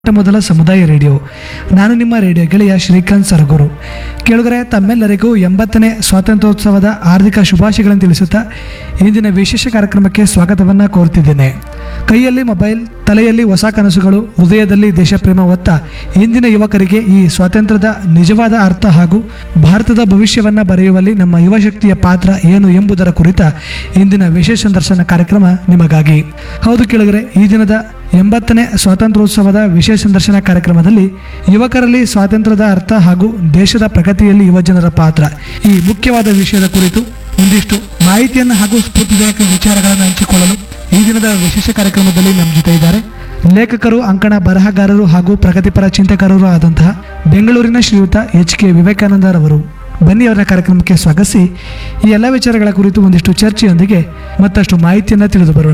ಮೊಟ್ಟ ಮೊದಲ ಸಮುದಾಯ ರೇಡಿಯೋ ನಾನು ನಿಮ್ಮ ರೇಡಿಯೋ ಗೆಳೆಯ ಶ್ರೀಕಾಂತ್ ಸರಗೂರು ಕೇಳುಗರೆ ತಮ್ಮೆಲ್ಲರಿಗೂ ಎಂಬತ್ತನೇ ಸ್ವಾತಂತ್ರ್ಯೋತ್ಸವದ ಹಾರ್ದಿಕ ಶುಭಾಶಯಗಳನ್ನು ತಿಳಿಸುತ್ತಾ ಇಂದಿನ ವಿಶೇಷ ಕಾರ್ಯಕ್ರಮಕ್ಕೆ ಸ್ವಾಗತವನ್ನು ಕೋರುತ್ತಿದ್ದೇನೆ ಕೈಯಲ್ಲಿ ಮೊಬೈಲ್ ತಲೆಯಲ್ಲಿ ಹೊಸ ಕನಸುಗಳು ಹೃದಯದಲ್ಲಿ ದೇಶಪ್ರೇಮ ಹೊತ್ತ ಇಂದಿನ ಯುವಕರಿಗೆ ಈ ಸ್ವಾತಂತ್ರ್ಯದ ನಿಜವಾದ ಅರ್ಥ ಹಾಗೂ ಭಾರತದ ಭವಿಷ್ಯವನ್ನು ಬರೆಯುವಲ್ಲಿ ನಮ್ಮ ಯುವಶಕ್ತಿಯ ಪಾತ್ರ ಏನು ಎಂಬುದರ ಕುರಿತ ಇಂದಿನ ವಿಶೇಷ ಸಂದರ್ಶನ ಕಾರ್ಯಕ್ರಮ ನಿಮಗಾಗಿ ಹೌದು ಕೇಳಿದರೆ ಈ ದಿನದ ಎಂಬತ್ತನೇ ಸ್ವಾತಂತ್ರ್ಯೋತ್ಸವದ ವಿಶೇಷ ಸಂದರ್ಶನ ಕಾರ್ಯಕ್ರಮದಲ್ಲಿ ಯುವಕರಲ್ಲಿ ಸ್ವಾತಂತ್ರ್ಯದ ಅರ್ಥ ಹಾಗೂ ದೇಶದ ಪ್ರಗತಿಯಲ್ಲಿ ಯುವಜನರ ಪಾತ್ರ ಈ ಮುಖ್ಯವಾದ ವಿಷಯದ ಕುರಿತು ಒಂದಿಷ್ಟು ಮಾಹಿತಿಯನ್ನು ಹಾಗೂ ಸ್ಫೂರ್ತಿದಾಯಕ ವಿಚಾರಗಳನ್ನು ಹಂಚಿಕೊಳ್ಳಲು ಈ ದಿನದ ವಿಶೇಷ ಕಾರ್ಯಕ್ರಮದಲ್ಲಿ ನಮ್ಮ ಜೊತೆ ಇದ್ದಾರೆ ಲೇಖಕರು ಅಂಕಣ ಬರಹಗಾರರು ಹಾಗೂ ಪ್ರಗತಿಪರ ಚಿಂತಕರು ಆದಂತಹ ಬೆಂಗಳೂರಿನ ಶ್ರೀಯುತ ಎಚ್ ಕೆ ವಿವೇಕಾನಂದರವರು ಬನ್ನಿ ಅವರ ಕಾರ್ಯಕ್ರಮಕ್ಕೆ ಸ್ವಾಗತಿಸಿ ಈ ಎಲ್ಲ ವಿಚಾರಗಳ ಕುರಿತು ಒಂದಿಷ್ಟು ಚರ್ಚೆಯೊಂದಿಗೆ ಮತ್ತಷ್ಟು ಮಾಹಿತಿಯನ್ನು ತಿಳಿದು ಬರೋಣ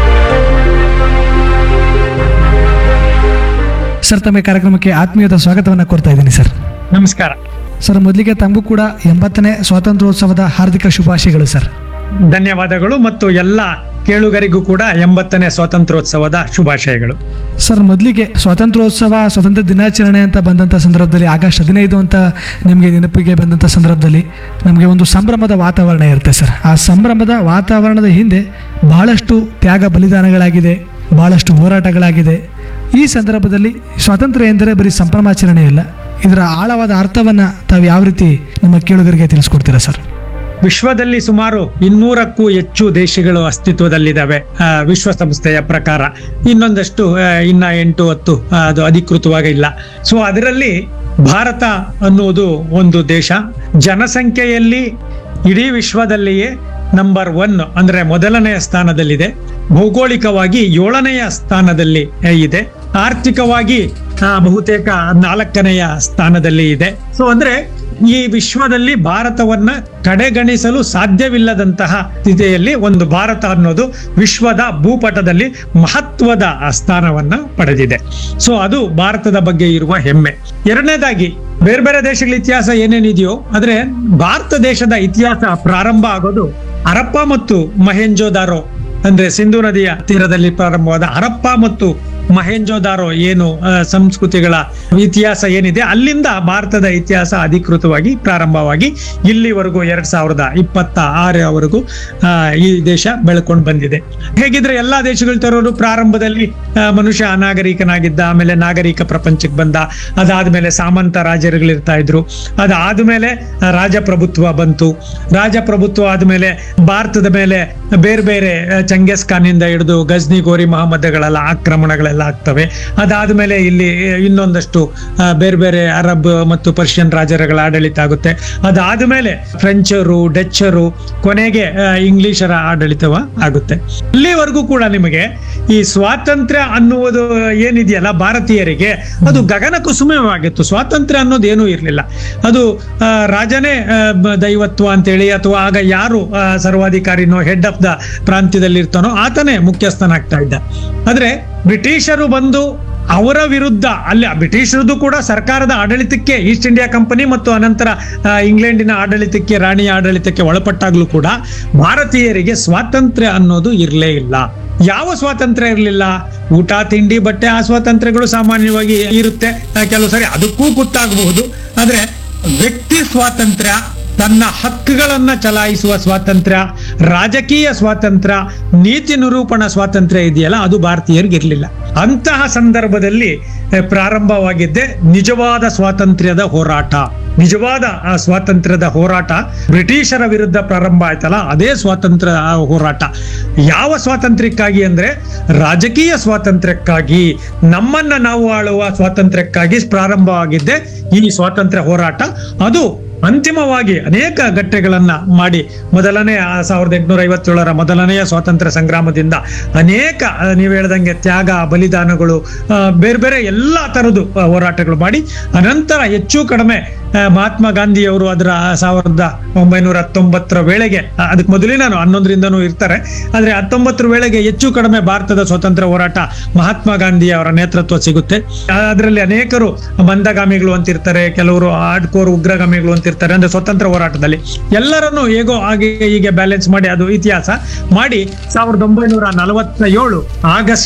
ಸರ್ ತಮ್ಮ ಈ ಕಾರ್ಯಕ್ರಮಕ್ಕೆ ಆತ್ಮೀಯದ ಸ್ವಾಗತವನ್ನು ಕೋರ್ತಾ ಇದ್ದೀನಿ ಸರ್ ನಮಸ್ಕಾರ ಸರ್ ಮೊದಲಿಗೆ ತಮಗೂ ಕೂಡ ಎಂಬತ್ತನೇ ಸ್ವಾತಂತ್ರ್ಯೋತ್ಸವದ ಹಾರ್ದಿಕ ಶುಭಾಶಯಗಳು ಸರ್ ಧನ್ಯವಾದಗಳು ಮತ್ತು ಎಲ್ಲ ಕೇಳುಗರಿಗೂ ಕೂಡ ಎಂಬತ್ತನೇ ಸ್ವಾತಂತ್ರ್ಯೋತ್ಸವದ ಶುಭಾಶಯಗಳು ಸರ್ ಮೊದಲಿಗೆ ಸ್ವಾತಂತ್ರ್ಯೋತ್ಸವ ಸ್ವಾತಂತ್ರ್ಯ ದಿನಾಚರಣೆ ಅಂತ ಬಂದಂಥ ಸಂದರ್ಭದಲ್ಲಿ ಆಗಸ್ಟ್ ಹದಿನೈದು ಅಂತ ನಿಮಗೆ ನೆನಪಿಗೆ ಬಂದಂಥ ಸಂದರ್ಭದಲ್ಲಿ ನಮಗೆ ಒಂದು ಸಂಭ್ರಮದ ವಾತಾವರಣ ಇರುತ್ತೆ ಸರ್ ಆ ಸಂಭ್ರಮದ ವಾತಾವರಣದ ಹಿಂದೆ ಬಹಳಷ್ಟು ತ್ಯಾಗ ಬಲಿದಾನಗಳಾಗಿದೆ ಬಹಳಷ್ಟು ಹೋರಾಟಗಳಾಗಿದೆ ಈ ಸಂದರ್ಭದಲ್ಲಿ ಸ್ವಾತಂತ್ರ್ಯ ಎಂದರೆ ಬರೀ ಸಂಭ್ರಮಾಚರಣೆ ಇಲ್ಲ ಇದರ ಆಳವಾದ ಅರ್ಥವನ್ನು ತಾವು ಯಾವ ರೀತಿ ನಮ್ಮ ಕೇಳುಗರಿಗೆ ತಿಳಿಸ್ಕೊಡ್ತೀರಾ ಸರ್ ವಿಶ್ವದಲ್ಲಿ ಸುಮಾರು ಇನ್ನೂರಕ್ಕೂ ಹೆಚ್ಚು ದೇಶಗಳು ಅಸ್ತಿತ್ವದಲ್ಲಿದ್ದಾವೆ ಆ, ವಿಶ್ವಸಂಸ್ಥೆಯ ಪ್ರಕಾರ ಇನ್ನೊಂದಷ್ಟು ಆ, ಇನ್ನ ಎಂಟು ಹತ್ತು ಆ, ಅದು ಅಧಿಕೃತವಾಗಿ ಇಲ್ಲ ಸೊ ಅದರಲ್ಲಿ ಭಾರತ ಅನ್ನುವುದು ಒಂದು ದೇಶ ಜನಸಂಖ್ಯೆಯಲ್ಲಿ ಇಡೀ ವಿಶ್ವದಲ್ಲಿಯೇ ನಂಬರ್ ಒನ್ ಅಂದ್ರೆ ಮೊದಲನೆಯ ಸ್ಥಾನದಲ್ಲಿದೆ ಭೌಗೋಳಿಕವಾಗಿ ಏಳನೆಯ ಸ್ಥಾನದಲ್ಲಿ ಆ, ಇದೆ ಆರ್ಥಿಕವಾಗಿ ಆ, ಬಹುತೇಕ ನಾಲ್ಕನೆಯ ಸ್ಥಾನದಲ್ಲಿ ಇದೆ ಸೊ ಅಂದ್ರೆ ಈ ವಿಶ್ವದಲ್ಲಿ ಭಾರತವನ್ನ ಕಡೆಗಣಿಸಲು ಸಾಧ್ಯವಿಲ್ಲದಂತಹ ಸ್ಥಿತಿಯಲ್ಲಿ ಒಂದು ಭಾರತ ಅನ್ನೋದು ವಿಶ್ವದ ಭೂಪಟದಲ್ಲಿ ಮಹತ್ವದ ಸ್ಥಾನವನ್ನ ಪಡೆದಿದೆ ಸೊ ಅದು ಭಾರತದ ಬಗ್ಗೆ ಇರುವ ಹೆಮ್ಮೆ ಎರಡನೇದಾಗಿ ಬೇರೆ ಬೇರೆ ದೇಶಗಳ ಇತಿಹಾಸ ಏನೇನಿದೆಯೋ ಆದ್ರೆ ಭಾರತ ದೇಶದ ಇತಿಹಾಸ ಪ್ರಾರಂಭ ಆಗೋದು ಹರಪ್ಪ ಮತ್ತು ಮಹೆಂಜೋದಾರೋ ಅಂದ್ರೆ ಸಿಂಧು ನದಿಯ ತೀರದಲ್ಲಿ ಪ್ರಾರಂಭವಾದ ಹರಪ್ಪ ಮತ್ತು ಮಹೆಂಜೋದಾರೋ ಏನು ಆ, ಸಂಸ್ಕೃತಿಗಳ ಇತಿಹಾಸ ಏನಿದೆ ಅಲ್ಲಿಂದ ಭಾರತದ ಇತಿಹಾಸ ಅಧಿಕೃತವಾಗಿ ಪ್ರಾರಂಭವಾಗಿ ಇಲ್ಲಿವರೆಗೂ ಎರಡ್ ಸಾವಿರದ ಇಪ್ಪತ್ತ ಆರವರೆಗೂ ಆ, ಈ ದೇಶ ಬೆಳ್ಕೊಂಡು ಬಂದಿದೆ ಹೇಗಿದ್ರೆ ಎಲ್ಲಾ ದೇಶಗಳ ತರೋರು ಪ್ರಾರಂಭದಲ್ಲಿ ಆ, ಮನುಷ್ಯ ಅನಾಗರಿಕನಾಗಿದ್ದ ಆಮೇಲೆ ನಾಗರಿಕ ಪ್ರಪಂಚಕ್ಕೆ ಬಂದ ಅದಾದ್ಮೇಲೆ ಸಾಮಂತ ರಾಜರುಗಳಿರ್ತಾ ಇದ್ರು ಅದಾದ್ಮೇಲೆ ಆ, ರಾಜಪ್ರಭುತ್ವ ಬಂತು ರಾಜಪ್ರಭುತ್ವ ಆದ್ಮೇಲೆ ಭಾರತದ ಮೇಲೆ ಬೇರೆ ಬೇರೆ ಆ, ಚಂಗೇಸ್ ಖಾನ್ ಇಂದ ಹಿಡಿದು ಗಜ್ನಿ ಗೋರಿ ಮಹಮ್ಮದ್ಗಳೆಲ್ಲ ಆಕ್ರಮಣಗಳೆಲ್ಲ ಆಗ್ತವೆ ಅದಾದ್ಮೇಲೆ ಇಲ್ಲಿ ಇನ್ನೊಂದಷ್ಟು ಆ, ಬೇರೆ ಬೇರೆ ಅರಬ್ ಮತ್ತು ಪರ್ಷಿಯನ್ ರಾಜರುಗಳ ಆಡಳಿತ ಆಗುತ್ತೆ ಅದಾದ್ಮೇಲೆ ಫ್ರೆಂಚರು ಡಚ್ಚರು ಕೊನೆಗೆ ಆ, ಇಂಗ್ಲಿಷರ ಆಡಳಿತವ ಆಗುತ್ತೆ ಇಲ್ಲಿವರೆಗೂ ಕೂಡ ನಿಮಗೆ ಈ ಸ್ವಾತಂತ್ರ್ಯ ಅನ್ನುವುದು ಏನಿದೆಯಲ್ಲ ಭಾರತೀಯರಿಗೆ ಅದು ಗಗನ ಕುಸುಮವಾಗಿತ್ತು ಸ್ವಾತಂತ್ರ್ಯ ಅನ್ನೋದು ಏನೂ ಇರಲಿಲ್ಲ ಅದು ಆ, ರಾಜನೇ ಆ, ಬ- ದೈವತ್ವ ಅಂತೇಳಿ ಅಥವಾ ಆಗ ಯಾರು ಆ, ಸರ್ವಾಧಿಕಾರಿನೋ ಹೆಡ್ ಆಫ್ ದ ಪ್ರಾಂತ್ಯದಲ್ಲಿ ಇರ್ತಾನೋ ಆತನೇ ಮುಖ್ಯಸ್ಥನಾಗ್ತಾ ಇದ್ದ ಆದ್ರೆ ಬ್ರಿಟಿಷರು ಬಂದು ಅವರ ವಿರುದ್ಧ ಅಲ್ಲಿ ಬ್ರಿಟಿಷರದು ಕೂಡ ಸರ್ಕಾರದ ಆಡಳಿತಕ್ಕೆ ಈಸ್ಟ್ ಇಂಡಿಯಾ ಕಂಪನಿ ಮತ್ತು ಅನಂತರ ಆ, ಇಂಗ್ಲೆಂಡಿನ ಆಡಳಿತಕ್ಕೆ ರಾಣಿಯ ಆಡಳಿತಕ್ಕೆ ಒಳಪಟ್ಟಾಗ್ಲೂ ಕೂಡ ಭಾರತೀಯರಿಗೆ ಸ್ವಾತಂತ್ರ್ಯ ಅನ್ನೋದು ಇರಲೇ ಇಲ್ಲ ಯಾವ ಸ್ವಾತಂತ್ರ್ಯ ಇರಲಿಲ್ಲ ಊಟ ತಿಂಡಿ ಬಟ್ಟೆ ಆ ಸ್ವಾತಂತ್ರ್ಯಗಳು ಸಾಮಾನ್ಯವಾಗಿ ಇರುತ್ತೆ ಆ, ಕೆಲವು ಸರಿ ಅದಕ್ಕೂ ಗೊತ್ತಾಗಬಹುದು ಆದ್ರೆ ವ್ಯಕ್ತಿ ಸ್ವಾತಂತ್ರ್ಯ ತನ್ನ ಹಕ್ಕುಗಳನ್ನ ಚಲಾಯಿಸುವ ಸ್ವಾತಂತ್ರ್ಯ ರಾಜಕೀಯ ಸ್ವಾತಂತ್ರ್ಯ ನೀತಿ ನಿರೂಪಣಾ ಸ್ವಾತಂತ್ರ್ಯ ಇದೆಯಲ್ಲ ಅದು ಭಾರತೀಯರಿಗೆ ಇರಲಿಲ್ಲ ಅಂತಹ ಸಂದರ್ಭದಲ್ಲಿ ಆ, ಪ್ರಾರಂಭವಾಗಿದ್ದೆ ನಿಜವಾದ ಸ್ವಾತಂತ್ರ್ಯದ ಹೋರಾಟ ನಿಜವಾದ ಆ ಸ್ವಾತಂತ್ರ್ಯದ ಹೋರಾಟ ಬ್ರಿಟಿಷರ ವಿರುದ್ಧ ಪ್ರಾರಂಭ ಆಯ್ತಲ್ಲ ಅದೇ ಸ್ವಾತಂತ್ರ್ಯ ಆ ಹೋರಾಟ ಯಾವ ಸ್ವಾತಂತ್ರ್ಯಕ್ಕಾಗಿ ಅಂದ್ರೆ ರಾಜಕೀಯ ಸ್ವಾತಂತ್ರ್ಯಕ್ಕಾಗಿ ನಮ್ಮನ್ನ ನಾವು ಆಳುವ ಸ್ವಾತಂತ್ರ್ಯಕ್ಕಾಗಿ ಪ್ರಾರಂಭವಾಗಿದ್ದೆ ಈ ಸ್ವಾತಂತ್ರ್ಯ ಹೋರಾಟ ಅದು ಅಂತಿಮವಾಗಿ ಅನೇಕ ಘಟ್ಟಗಳನ್ನ ಮಾಡಿ ಮೊದಲನೇ ಆ ಸಾವಿರದ ಎಂಟುನೂರ ಐವತ್ತೇಳರ ಮೊದಲನೆಯ ಸ್ವಾತಂತ್ರ್ಯ ಸಂಗ್ರಾಮದಿಂದ ಅನೇಕ ಆ, ನೀವು ಹೇಳ್ದಂಗೆ ತ್ಯಾಗ ಬಲಿದಾನಗಳು ಆ, ಬೇರೆ ಬೇರೆ ಎಲ್ಲಾ ತರದ್ದು ಆ, ಹೋರಾಟಗಳು ಮಾಡಿ ಅನಂತರ ಹೆಚ್ಚು ಕಡಿಮೆ ಆ, ಮಹಾತ್ಮ ಗಾಂಧಿಯವರು ಅದರ ಸಾವಿರದ ಒಂಬೈನೂರ ಹತ್ತೊಂಬತ್ತರ ವೇಳೆಗೆ ಆ, ಅದಕ್ಕೆ ಮೊದಲಿನ ಹನ್ನೊಂದರಿಂದನೂ ಇರ್ತಾರೆ ಆದ್ರೆ ಹತ್ತೊಂಬತ್ತರ ವೇಳೆಗೆ ಹೆಚ್ಚು ಕಡಿಮೆ ಭಾರತದ ಸ್ವಾತಂತ್ರ್ಯ ಹೋರಾಟ ಮಹಾತ್ಮ ಗಾಂಧಿ ಅವರ ನೇತೃತ್ವ ಸಿಗುತ್ತೆ ಅದರಲ್ಲಿ ಅನೇಕರು ಮಂದಗಾಮಿಗಳು ಅಂತಿರ್ತಾರೆ ಕೆಲವರು ಆಡ್ಕೋರ್ ಉಗ್ರಗಾಮಿಗಳು ಅಂತಿರ್ತಾರೆ ಅಂದ್ರೆ ಸ್ವತಂತ್ರ ಹೋರಾಟದಲ್ಲಿ ಎಲ್ಲರನ್ನು ಹೇಗೋ ಹಾಗೆ ಹೀಗೆ ಬ್ಯಾಲೆನ್ಸ್ ಮಾಡಿ ಅದು ಇತಿಹಾಸ ಮಾಡಿ ಸಾವಿರದ ಒಂಬೈನೂರ ನಲವತ್ತ ಏಳು ಆಗಸ್ಟ್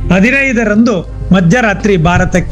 ಹದಿನೈದರಂದು ಮಧ್ಯರಾತ್ರಿ ಭಾರತಕ್ಕೆ